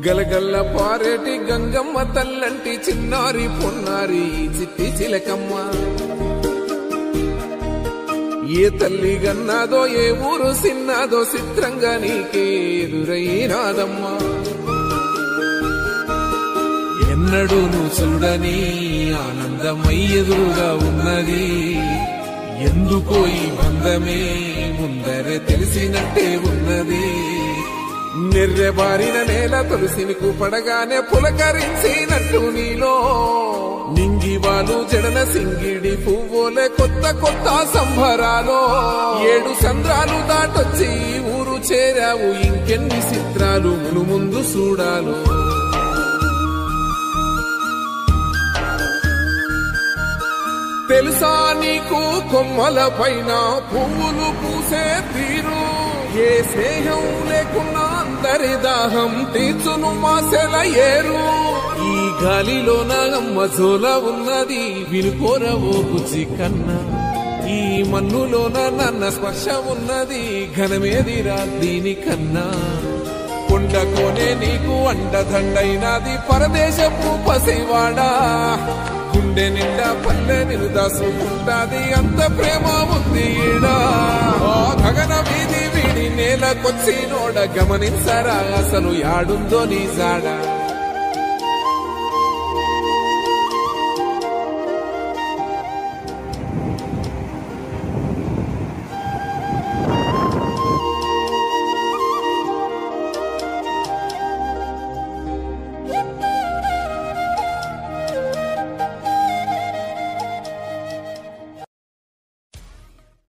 గలగల్ల పారేటి గంగమ్మ తల్లంటి చిన్నారి పొన్నారి చిట్టి చిలకమ్మ ఏ తల్లి గన్నాదో ఏ ఊరు సిన్నాదో చిత్రంగా నీకే ఎదురైనాదమ్మా ఎన్నడూ నువ్వు చూడని ఆనందమై ఎదురుగా ఉన్నది ఎందుకో ఈ బంధమే ముందరే తెలిసినట్టే ఉన్నది నిర్రెబారిన నేల తులసిని పడగానే పులకరించినట్టు నీలో నింగివాలు జడన సింగిడి పువ్వులే కొత్త కొత్త సంభరాలో ఏడు సంద్రాలు దాటొచ్చి ఈ ఊరు చేరావు ఇంకెన్ని చిత్రాలు మును ముందు చూడాలో తెలుసా నీకు కొమ్మల పైన పువ్వులు పూసే తీరు ఏ స్నేహం లేకున్నా అందరి దాహం తీర్చును మాసెల ఏరు ఈ గాలిలో నాగమ్మ జోల ఉన్నది వినుకోరవో బుజ్జి కన్నా ఈ మన్నులోన నన్న స్పర్శ ఉన్నది ఘనమేదిరా దీనికన్నా కొండ కోనే నీకు అండదండైనది పరదేశపు పసివాడా గుండె నిండా పల్లె నిన్ను దాసుకుంటాది అంత ప్రేమ ఉంది ఈడా ఆ గగన వీధి వీడి నేలకొచ్చి నోడ గమనించరా అసలు యాడుందో నీ జాడా